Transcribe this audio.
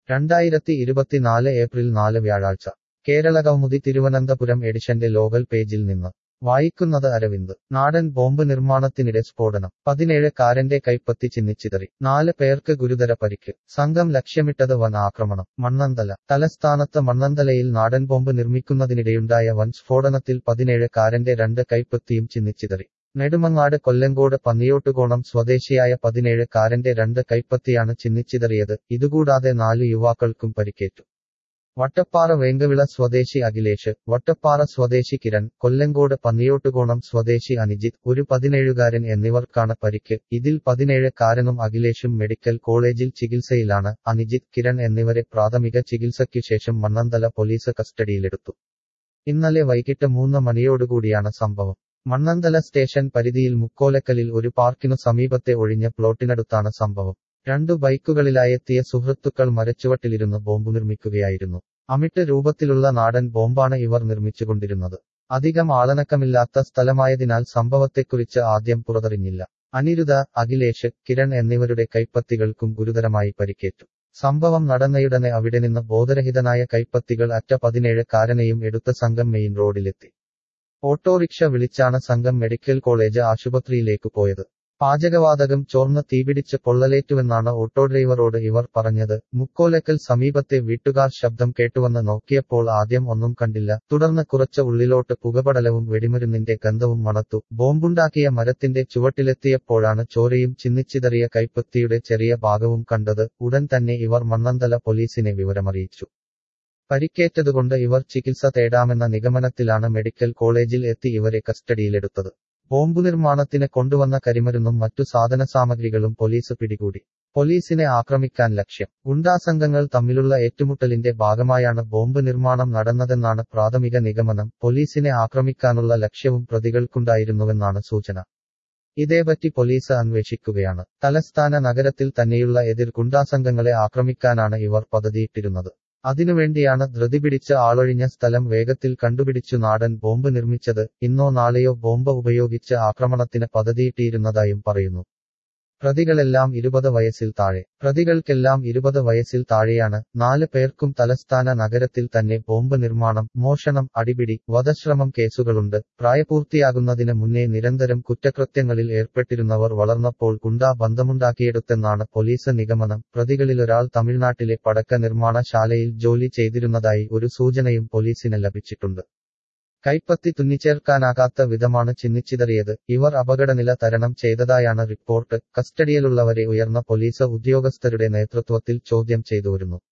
രണ്ടായിരത്തി ഇരുപത്തിനാല് ഏപ്രിൽ നാല് വ്യാഴാഴ്ച കേരളകൗമുദി തിരുവനന്തപുരം എഡിഷന്റെ ലോകൽ പേജിൽ നിന്ന് വായിക്കുന്നത് അരവിന്ദ് നാടൻ ബോംബ് നിർമ്മാണത്തിനിടെ സ്ഫോടനം പതിനേഴ് കാരന്റെ കൈപ്പത്തി ചിന്നിച്ചിതറി നാല് പേർക്ക് ഗുരുതര പരിക്ക് സംഘം ലക്ഷ്യമിട്ടത് വൻ ആക്രമണം മണ്ണന്തല തലസ്ഥാനത്ത് മണ്ണന്തലയിൽ നാടൻ ബോംബ് നിർമ്മിക്കുന്നതിനിടെയുണ്ടായ വൻ സ്ഫോടനത്തിൽ പതിനേഴ് കാരന്റെ രണ്ട് കൈപ്പത്തിയും ചിന്നിച്ചിതറി നെടുമങ്ങാട് കൊല്ലങ്കോട് പന്നിയോട്ടുകോണം സ്വദേശിയായ പതിനേഴ് കാരന്റെ രണ്ട് കൈപ്പത്തിയാണ് ചിന്നിച്ചിതറിയത് ഇതുകൂടാതെ നാലു യുവാക്കൾക്കും പരിക്കേറ്റു വട്ടപ്പാറ വേങ്കവിള സ്വദേശി അഖിലേഷ് വട്ടപ്പാറ സ്വദേശി കിരൺ കൊല്ലങ്കോട് പന്നിയോട്ടുകോണം സ്വദേശി അനിജിത്ത് ഒരു പതിനേഴുകാരൻ എന്നിവർക്കാണ് പരിക്ക് ഇതിൽ പതിനേഴ് കാരനും അഖിലേഷും മെഡിക്കൽ കോളേജിൽ ചികിത്സയിലാണ് അനിജിത്ത് കിരൺ എന്നിവരെ പ്രാഥമിക ചികിത്സയ്ക്കു ശേഷം മണ്ണന്തല പോലീസ് കസ്റ്റഡിയിലെടുത്തു ഇന്നലെ വൈകിട്ട് മൂന്ന് മണിയോടുകൂടിയാണ് സംഭവം മണ്ണന്തല സ്റ്റേഷൻ പരിധിയിൽ മുക്കോലക്കലിൽ ഒരു പാർക്കിനു സമീപത്തെ ഒഴിഞ്ഞ പ്ലോട്ടിനടുത്താണ് സംഭവം രണ്ടു ബൈക്കുകളിലായെത്തിയ സുഹൃത്തുക്കൾ മരച്ചുവട്ടിലിരുന്ന് ബോംബ് നിർമ്മിക്കുകയായിരുന്നു അമിട്ട് രൂപത്തിലുള്ള നാടൻ ബോംബാണ് ഇവർ നിർമ്മിച്ചുകൊണ്ടിരുന്നത് അധികം ആളനക്കമില്ലാത്ത സ്ഥലമായതിനാൽ സംഭവത്തെക്കുറിച്ച് ആദ്യം പുറതറിഞ്ഞില്ല അനിരുദ്ധ അഖിലേഷ് കിരൺ എന്നിവരുടെ കൈപ്പത്തികൾക്കും ഗുരുതരമായി പരിക്കേറ്റു സംഭവം നടന്നയുടനെ അവിടെ നിന്ന് ബോധരഹിതനായ കൈപ്പത്തികൾ അറ്റ പതിനേഴ് കാരനെയും എടുത്ത സംഘം മെയിൻ റോഡിലെത്തി ഓട്ടോറിക്ഷ വിളിച്ചാണ് സംഘം മെഡിക്കൽ കോളേജ് ആശുപത്രിയിലേക്ക് പോയത് പാചകവാതകം ചോർന്ന് തീപിടിച്ച് പൊള്ളലേറ്റുവെന്നാണ് ഓട്ടോ ഡ്രൈവറോട് ഇവർ പറഞ്ഞത് മുക്കോലക്കൽ സമീപത്തെ വീട്ടുകാർ ശബ്ദം കേട്ടുവന്ന് നോക്കിയപ്പോൾ ആദ്യം ഒന്നും കണ്ടില്ല തുടർന്ന് കുറച്ച് ഉള്ളിലോട്ട് പുകപടലവും വെടിമരുന്നിന്റെ ഗന്ധവും മണത്തു ബോംബുണ്ടാക്കിയ മരത്തിന്റെ ചുവട്ടിലെത്തിയപ്പോഴാണ് ചോരയും ചിന്നിച്ചിതറിയ കൈപ്പത്തിയുടെ ചെറിയ ഭാഗവും കണ്ടത് ഉടൻ തന്നെ ഇവർ മണ്ണന്തല പോലീസിനെ വിവരമറിയിച്ചു പരിക്കേറ്റതുകൊണ്ട് ഇവർ ചികിത്സ തേടാമെന്ന നിഗമനത്തിലാണ് മെഡിക്കൽ കോളേജിൽ എത്തി ഇവരെ കസ്റ്റഡിയിലെടുത്തത് ബോംബു നിർമ്മാണത്തിന് കൊണ്ടുവന്ന കരിമരുന്നും മറ്റു സാധനസാമഗ്രികളും പോലീസ് പിടികൂടി പോലീസിനെ ആക്രമിക്കാൻ ലക്ഷ്യം ഗുണ്ടാസംഘങ്ങൾ തമ്മിലുള്ള ഏറ്റുമുട്ടലിന്റെ ഭാഗമായാണ് ബോംബ് നിർമ്മാണം നടന്നതെന്നാണ് പ്രാഥമിക നിഗമനം പോലീസിനെ ആക്രമിക്കാനുള്ള ലക്ഷ്യവും പ്രതികൾക്കുണ്ടായിരുന്നുവെന്നാണ് സൂചന ഇതേപറ്റി പോലീസ് അന്വേഷിക്കുകയാണ് തലസ്ഥാന നഗരത്തിൽ തന്നെയുള്ള എതിർ ഗുണ്ടാസംഘങ്ങളെ ആക്രമിക്കാനാണ് ഇവർ പദ്ധതിയിട്ടിരുന്നത് അതിനുവേണ്ടിയാണ് ധൃതി പിടിച്ച് ആളൊഴിഞ്ഞ സ്ഥലം വേഗത്തിൽ കണ്ടുപിടിച്ചു നാടൻ ബോംബ് നിർമ്മിച്ചത് ഇന്നോ നാളെയോ ബോംബ് ഉപയോഗിച്ച് ആക്രമണത്തിന് പദ്ധതിയിട്ടിരുന്നതായും പറയുന്നു പ്രതികളെല്ലാം ഇരുപത് വയസ്സിൽ താഴെ പ്രതികൾക്കെല്ലാം ഇരുപത് വയസ്സിൽ താഴെയാണ് നാല് പേർക്കും തലസ്ഥാന നഗരത്തിൽ തന്നെ ബോംബ് നിർമ്മാണം മോഷണം അടിപിടി വധശ്രമം കേസുകളുണ്ട് പ്രായപൂർത്തിയാകുന്നതിന് മുന്നേ നിരന്തരം കുറ്റകൃത്യങ്ങളിൽ ഏർപ്പെട്ടിരുന്നവർ വളർന്നപ്പോൾ ഗുണ്ടാ ബന്ധമുണ്ടാക്കിയെടുത്തെന്നാണ് പോലീസ് നിഗമനം പ്രതികളിലൊരാൾ തമിഴ്നാട്ടിലെ പടക്ക നിർമ്മാണശാലയിൽ ജോലി ചെയ്തിരുന്നതായി ഒരു സൂചനയും പോലീസിന് ലഭിച്ചിട്ടുണ്ട് കൈപ്പത്തി തുന്നിച്ചേർക്കാനാകാത്ത വിധമാണ് ചിന്നിച്ചിതറിയത് ഇവർ അപകടനില തരണം ചെയ്തതായാണ് റിപ്പോർട്ട് കസ്റ്റഡിയിലുള്ളവരെ ഉയർന്ന പോലീസ് ഉദ്യോഗസ്ഥരുടെ നേതൃത്വത്തിൽ ചോദ്യം ചെയ്തുവരുന്നു